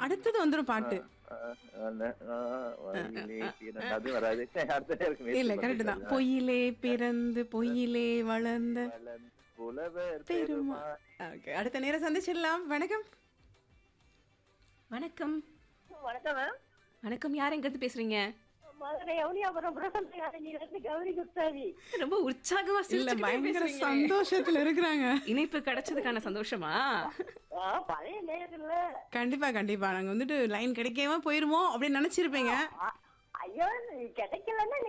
அடுத்தது வந்துரும் பாட்டு அது வராது அடுத்த நேருக்கு முயற்சி இல்ல கரெக்ட் தான் பண்ணுங்க. பொய்யிலே பிறந்து பொய்யிலே வளர்ந்த வளன் புலவர் பெருமா பெருமா ஓகே அடுத்த நேரம் சந்திச்சிடலாம் வணக்கம் வணக்கம் வணக்கம் மேம் வணக்கம் யார் எங்க இருந்து பேசுறீங்க மதுரை யவுனியாபுரம் பிரசன்ன கௌரி குப்தாவி ரொம்ப உற்சாகமா இல்ல சிரிச்சுக்கிட்டே பயங்கர பேசுறீங்களே. சந்தோஷத்துல இருக்கிறாங்க இணைப்பு கிடைச்சதுக்கான சந்தோஷமா ஆ, பழைய நேரத்துல கண்டிப்பா கண்டிப்பா நாங்க வந்துட்டு லைன் கிடைக்காம போயிருமோ அப்படின்னு நினைச்சிருப்பீங்க ஐயோ கிடைக்கலன்னா